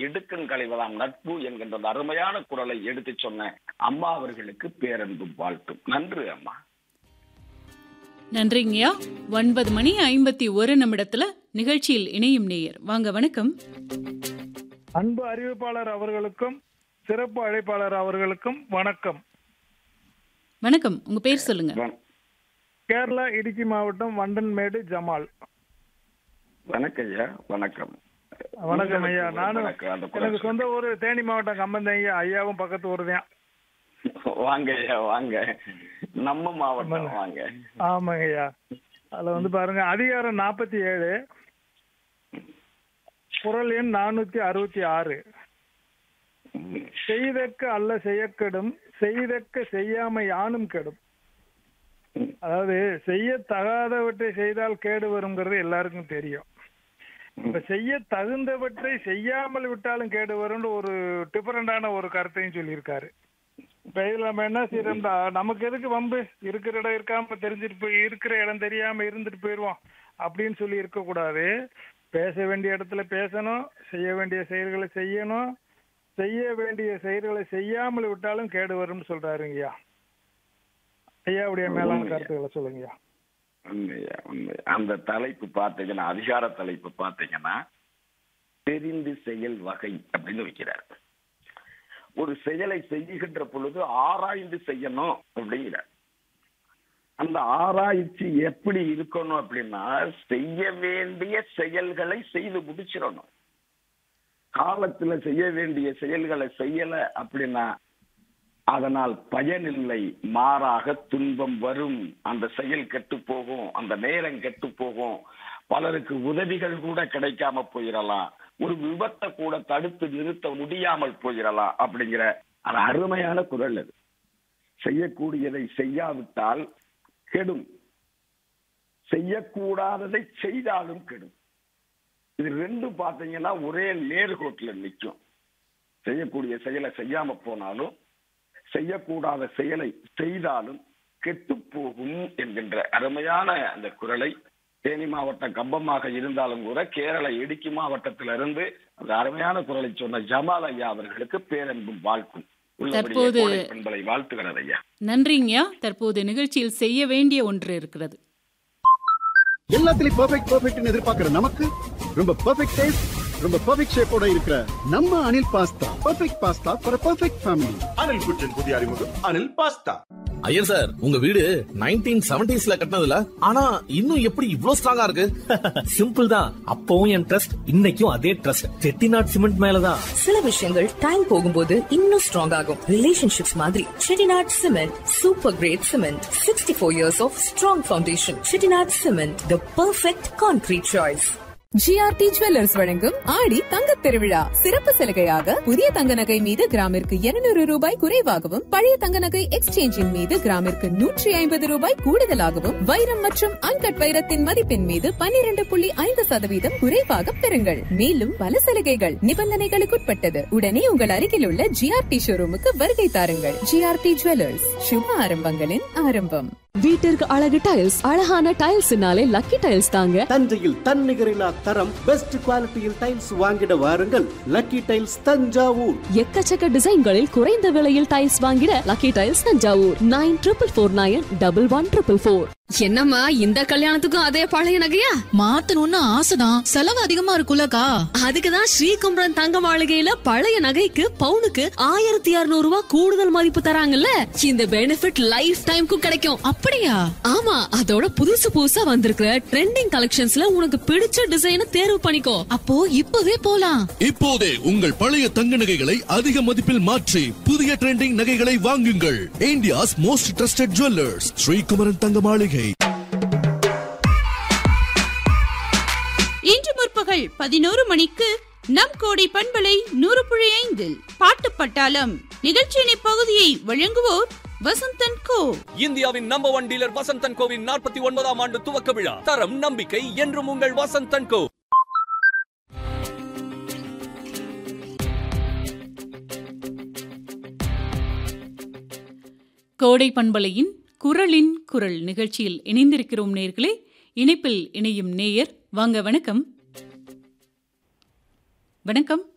இடுக்கண் களைவதாம் நட்பு என்கின்ற அந்த அருமையான குரலை எடுத்து சொன்ன அம்மா அவர்களுக்கு பேரன்பும் வாழ்த்தும் நன்று அம்மா நன்றிங்கய்யா ஒன்பது மணி ஐம்பத்தி ஒரு நிமிடத்துல நிகழ்ச்சியில் இணையும் நேயர் வாங்க வணக்கம் அன்பு அறிவிப்பாளர் அவர்களுக்கும் சிறப்பு அழைப்பாளர் அவர்களுக்கும் வணக்கம் வணக்கம் உங்க பேர் சொல்லுங்க வண- கேரளா இடுக்கி மாவட்டம் வண்டன்மேடு ஜமால் வணக்கம் ஐயா வணக்கம் வணக்கம் ஐயா உங்களுக்கு நானும் வணக்கம். அந்த குரல் எனக்கு சொந்த ஊர் தேனி மாவட்டம் கம்பந்தை ஐயா ஐயாவும் பக்கத்து ஊர் தான் வாங்க ஐயா வாங்க நம்ம மாவட்டம் வாங்க ஆமாங்க ஐயா அதுல வந்து பாருங்க அதிகாரம் நாற்பத்தி ஏழு குரல் எண் நானூத்தி அறுபத்தி ஆறு செய்தக்க அல்ல செய்யக்கெடும் செய்தக்க செய்யாம யானும் கெடும் அதாவது செய்ய தகாதவற்றை செய்தால் கேடு வருங்கிறது எல்லாருக்கும் தெரியும் இப்ப செய்ய தகுந்தவற்றை செய்யாமல் விட்டாலும் கேடு வரும்னு ஒரு டிஃபரெண்டான ஒரு கருத்தையும் சொல்லியிருக்காரு இப்ப இதுல நம்ம என்ன செய்யறோம்டா நமக்கு எதுக்கு வம்பு இருக்கிற இடம் இருக்காம தெரிஞ்சுட்டு போய் இருக்கிற இடம் தெரியாம இருந்துட்டு போயிடுவோம் அப்படின்னு சொல்லி இருக்கக்கூடாது பேச வேண்டிய இடத்துல பேசணும் செய்ய வேண்டிய செயல்களை செய்யணும் செய்ய வேண்டிய செயல்களை செய்யாமல் விட்டாலும் கேடு வரும்னு சொல்றாருங்கய்யா ஐயாவுடைய மேலான கருத்துக்களை சொல்லுங்கய்யா உண்மையா உண்மை அந்த தலைப்பு பார்த்தீங்கன்னா அதிகார தலைப்பு பார்த்தீங்கன்னா தெரிந்து செயல் வகை அப்படின்னு வைக்கிறார் ஒரு செயலை செய்கின்ற பொழுது ஆராய்ந்து செய்யணும் அப்படிங்கிறார் அந்த ஆராய்ச்சி எப்படி இருக்கணும் அப்படின்னா செய்ய வேண்டிய செயல்களை செய்து முடிச்சிடணும் காலத்துல செய்ய வேண்டிய செயல்களை செய்யல அப்படின்னா அதனால் பயனில்லை மாறாக துன்பம் வரும் அந்த செயல் கெட்டு போகும் அந்த நேரம் கெட்டு போகும் பலருக்கு உதவிகள் கூட கிடைக்காம போயிடலாம் ஒரு விபத்தை கூட தடுத்து நிறுத்த முடியாமல் போயிடலாம் அப்படிங்கிற அது அருமையான குரல் அது செய்யக்கூடியதை செய்யாவிட்டால் கெடும் செய்யக்கூடாததை செய்தாலும் கெடும் இது ரெண்டும் பார்த்தீங்கன்னா ஒரே நேர்கோட்டில் நிற்கும் செய்யக்கூடிய செயலை செய்யாம போனாலும் செய்யக்கூடாத செயலை செய்தாலும் கெட்டு போகும் என்கின்ற அருமையான அந்த குரலை தேனி மாவட்டம் கம்பமாக இருந்தாலும் கூட கேரள இடுக்கி மாவட்டத்திலிருந்து அந்த அருமையான குரலை சொன்ன ஜமால் ஐயா அவர்களுக்கு பேரன்பும் வாழ்க்கும் உள்ளபடியே தற்போது- கோடை பெண்களை வாழ்த்துகிறது ஐயா நன்றிங்கய்யா தற்போது நிகழ்ச்சியில் செய்ய வேண்டிய ஒன்று இருக்கிறது எல்லாத்துலயும் பெர்ஃபெக்ட் பெர்ஃபெக்ட்னு எதிர்பார்க்கிற நமக்கு ரொம்ப பெர்ஃபெக்ட் டேஸ்ட் ரொம்ப பெர்ஃபெக்ட் ஷேப்போட இருக்கிற நம்ம Anil pasta perfect pasta for perfect family Anil kitchen புதிய அறிமுகம் அனில் பாஸ்தா ஐயர் சார் உங்க வீடு நைன்டீன் செவன்டிஸ்ல கட்டினதுல ஆனா இன்னும் எப்படி இவ்ளோ ஸ்ட்ராங்கா இருக்கு சிம்பிள் தான் அப்பவும் என் ட்ரஸ்ட் இன்னைக்கும் அதே ட்ரஸ்ட் செட்டிநாட் சிமெண்ட் மேலதான் சில விஷயங்கள் டைம் போகும்போது இன்னும் ஸ்ட்ராங் ஆகும் ரிலேஷன்ஷிப்ஸ் மாதிரி Chettinad cement super great cement sixty four years of strong foundation Chettinad cement the perfect concrete choice GRT jewellers வழங்கும் ஆடி தங்கத் திருவிழா சிறப்பு சலுகையாக புதிய தங்க நகை மீது கிராமிற்கு 200 ரூபாய் குறைவாகவும் பழைய தங்க நகை எக்ஸ்சேஞ்சின் மீது கிராமிற்கு நூற்றி ஐம்பது ரூபாய் கூடுதலாகவும் வைரம் மற்றும் அன்கட் வைரத்தின் மதிப்பின் மீது 12.5% புள்ளி ஐந்து சதவீதம் குறைவாக பெறுங்கள் மேலும் பல சலுகைகள் நிபந்தனைகளுக்குட்பட்டது உடனே உங்கள் அருகில் உள்ள ஜிஆர்டி ஷோரூமுக்கு வருகை தாருங்கள் ஜிஆர்டி ஜுவல்லர்ஸ் சுப ஆரம்பங்களின் ஆரம்பம் வீட்டிற்கு அழகு டைல்ஸ் அழகான டைல்ஸ்னாலே லக்கி டைல்ஸ் தாங்க தஞ்சையில் தன்னிகரில்லா தரம் பெஸ்ட் குவாலிட்டியில் டைல்ஸ் வாங்கிட வாருங்கள் லக்கி டைல்ஸ் தஞ்சாவூர் எக்கச்சக்க டிசைன்களில் குறைந்த விலையில் டைல்ஸ் வாங்கிட lucky tiles Thanjavur nine triple four nine double one triple four என்னம்மா இந்த கல்யாணத்துக்கும் அதே பழைய நகையா மாத்தணும்னு ஆசைதான் செலவு அதிகமா இருக்குல்லக்கா அதுக்குதான் ஸ்ரீகும்பரன் தங்க மாளிகையில பழைய நகைக்கு பவுனுக்கு ஆயிரத்தி இருநூறு ரூபாய் கூடுதல் மதிப்பு தராங்கல்ல இந்த பெனிஃபிட் லைஃப் டைம்க்கும் கிடைக்கும் அப்படியா ஆமா அதோட புதுசு புதுசா வந்திருக்கிற ட்ரெண்டிங் கலெக்ஷன்ஸ்ல உனக்கு பிடிச்ச டிசைனை தேர்வு பண்ணிக்கோ அப்போ இப்பவே போலாம் இப்போதே உங்கள் பழைய தங்க நகைகளை அதிக மதிப்பில் மாற்றி புதிய ட்ரெண்டிங் நகைகளை வாங்குங்கள் India's most trusted jewellers Srikumaran Thanga Maligai இன்று முற்பகல் பதினோரு மணிக்கு நம் கோடி பண்பலை நூறு புள்ளி ஐந்தில் பாட்டு பட்டாளம் நிகழ்ச்சியின் இப்பகுதியை வழங்குவோர் வசந்தன் கோ இந்தியாவின் நம்பர் ஒன் டீலர் வசந்தன் கோவின் நாற்பத்தி ஒன்பதாம் ஆண்டு துவக்க விழா தரம் நம்பிக்கை என்றும் உங்கள் வசந்தன் கோ கோடை பண்பலையின் குரலின் குரல் நிகழ்ச்சியில் இணைந்திருக்கிறோம் நேர்களே இணைப்பில் இணையும் நேயர் வாங்க வணக்கம் வணக்கம்